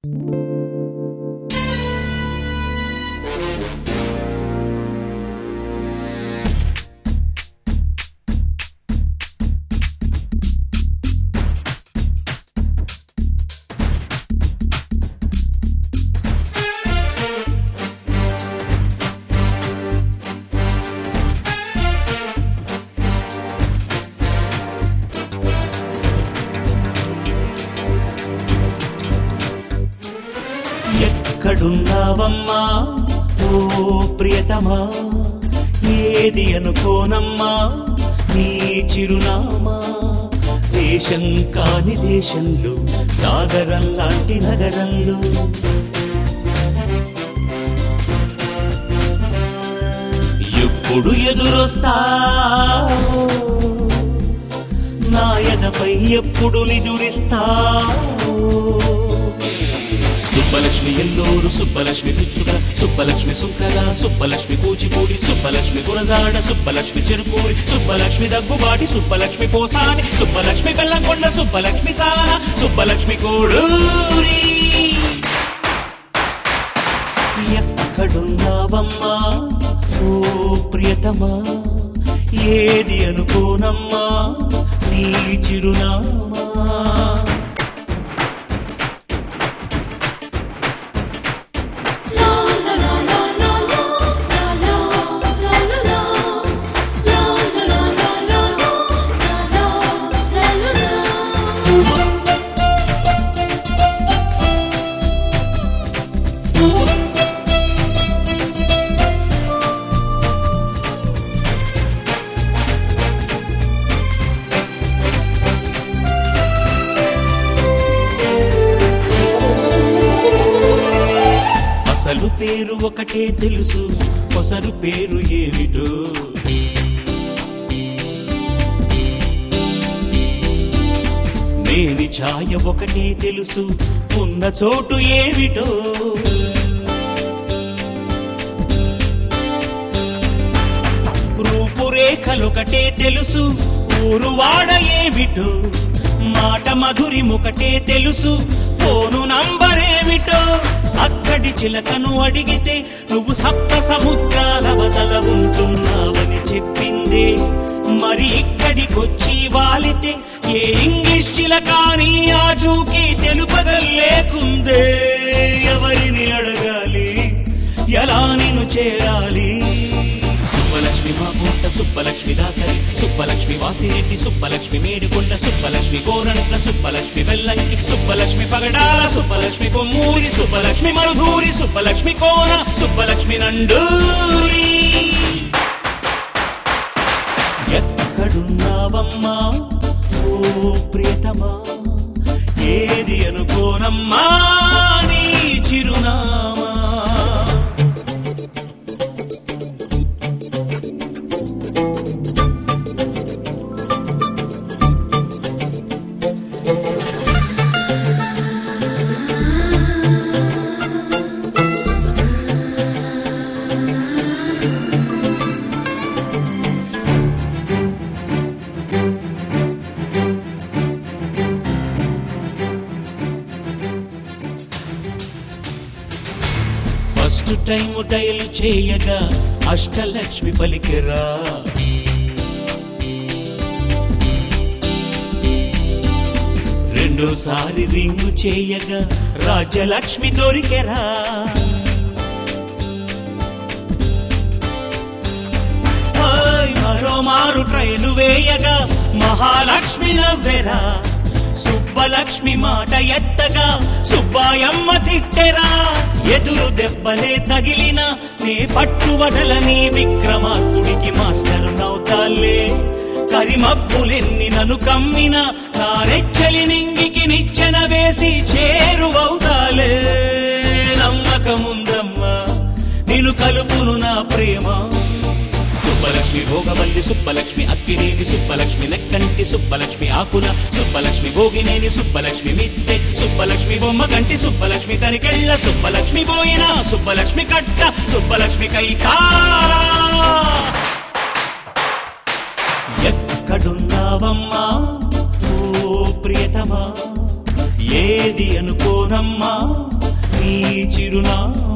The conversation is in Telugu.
ఎక్కడున్నావమ్మా ఓ ప్రియతమా ఏది అనుకోనమ్మా నీ చిరునామా దేశం కాని దేశంలో సాగరం లాంటి నగరంలో ఎప్పుడు ఎదురొస్తావో నాయనపై ఎప్పుడు నిదురిస్తావో సుబ్బలక్ష్మి ఎల్లూరు సుబ్బలక్ష్మి పిచ్చుక సుబ్బలక్ష్మి సుంకర సుబ్బలక్ష్మి కూచిపూడి సుబ్బలక్ష్మి గురజాడ సుబ్బలక్ష్మి చెరుకూరి సుబ్బలక్ష్మి దగ్గుబాటి సుబ్బలక్ష్మి పోసాని సుబ్బలక్ష్మి బెల్లంకొండ సుబ్బలక్ష్మి సాన సుబ్బలక్ష్మి కోడూరి ఎక్కడున్నావమ్మా ఓ ప్రియతమా ఏది అనుకోనమ్మా నీ చిరునామా అసలు పేరు ఒకటే తెలుసు కొసరు పేరు ఏమిటో మేని ఛాయ ఒకటే తెలుసు ఉన్న చోటు ఏమిటో రూపురేఖలొకటే తెలుసు ఊరు వాడ ఏమిటో మాట మధురిమొకటే తెలుసు ఫోను నంబరేమిటో అక్కడి చిలకను అడిగితే నువ్వు సప్త సముద్రాల వదల ఉంటున్నావని చెప్పిందే మరి ఇక్కడికొచ్చి వాలితే ఏ ఇంగ్లీష్ చిలకాని ఆజూకి తెలుపగలేకుందే ఎవరిని అడగాలి ఎలా నేను చేరాలి సుబ్బలక్ష్మి మా పూట సుబ్బలక్ష్మి దాసరి సుబ్బలక్ష్మి వాసిరెడ్డి సుబ్బలక్ష్మి మేడికొండ సుబ్బలక్ష్మి గోరంట్ల సుబ్బలక్ష్మి వెల్లంకి సుబ్బలక్ష్మి పగడాల సుబ్బలక్ష్మి కొమ్మూరి సుబ్బలక్ష్మి మరుధూరి సుబ్బలక్ష్మి కోన సుబ్బలక్ష్మి నండూరి ఎక్కడున్నావమ్మా ఓ ప్రియతమా ఏది అనుకోనమ్మా నీ చిరునామా ఫస్ట్ టైం డయల్ చేయగా అష్టలక్ష్మి పలికిరా రెండోసారి రింగు చేయగా రాజ్యలక్ష్మి దొరికెరా హాయ్, మరో మారు ట్రైలు వేయగా మహాలక్ష్మి నవ్వెరా సుబ్బలక్ష్మి మాట ఎత్తగా సుబ్బాయమ్మ తిట్టెరా ఎదురు దెబ్బలే తగిలిన నీ పట్టు వదలని విక్రమార్కుడికి మాస్టర్ నవ్వుతాలే కరిమబ్బులెన్ని నన్ను కమ్మిన నారెచ్చలి నింగికి నిచ్చెన వేసి చేరువవుతాలే నమ్మకముందమ్మా నిన్ను కలుపును నా ప్రేమ సుబ్బలక్ష్మి భోగవల్లి సుబ్బలక్ష్మి అక్కినేని సుబ్బలక్ష్మి నెక్కంటి సుబ్బలక్ష్మి ఆకుల సుబ్బలక్ష్మి భోగినేని సుబ్బలక్ష్మి మిద్దె సుబ్బలక్ష్మి బొమ్మ కంటి సుబ్బలక్ష్మి తనికెళ్ళ సుబ్బలక్ష్మి పోయిన సుబ్బలక్ష్మి కట్ట సుబ్బలక్ష్మి కైకారా ఎక్కడున్నావమ్మా ఓ ప్రియతమా ఏది అనుకోనమ్మా చిరునామా